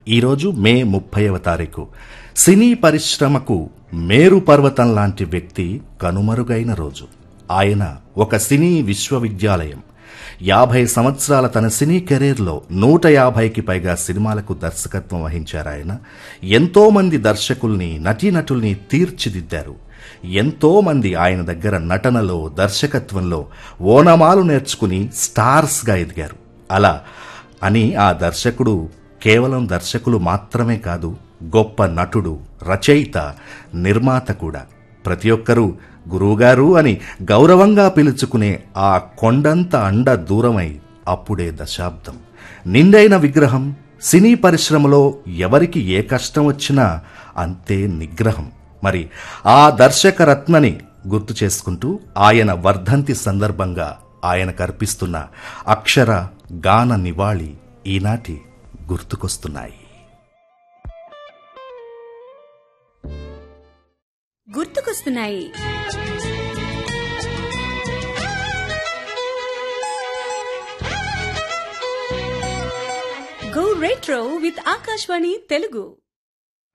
ఈరోజు మే ముప్పైవ తారీఖు సినీ పరిశ్రమకు మేరు పర్వతం లాంటి వ్యక్తి కనుమరుగైన రోజు ఆయన ఒక సినీ విశ్వవిద్యాలయం యాభై సంవత్సరాల తన సినీ కెరీర్లో నూట యాభైకి పైగా సినిమాలకు దర్శకత్వం వహించారు ఆయన ఎంతో మంది దర్శకుల్ని నటీనటుల్ని తీర్చిదిద్దారు ఎంతో మంది ఆయన దగ్గర నటనలో దర్శకత్వంలో ఓనమాలు నేర్చుకుని స్టార్స్గా ఎదిగారు అలా అని ఆ దర్శకుడు కేవలం దర్శకులు మాత్రమే కాదు గొప్ప నటుడు రచయిత నిర్మాత కూడా ప్రతి ఒక్కరూ గురువుగారు అని గౌరవంగా పిలుచుకునే ఆ కొండంత అండ దూరమై అప్పుడే దశాబ్దం నిండైన విగ్రహం సినీ పరిశ్రమలో ఎవరికి ఏ కష్టం వచ్చినా అంతే నిగ్రహం మరి ఆ దర్శక రత్నని గుర్తు చేసుకుంటూ ఆయన వర్ధంతి సందర్భంగా ఆయన కర్పిస్తున్న అక్షర గాన నివాళి ఈనాటి గుర్తుకొస్తున్నాయి గుర్తుకొస్తున్నాయి go retro with Akashvani Telugu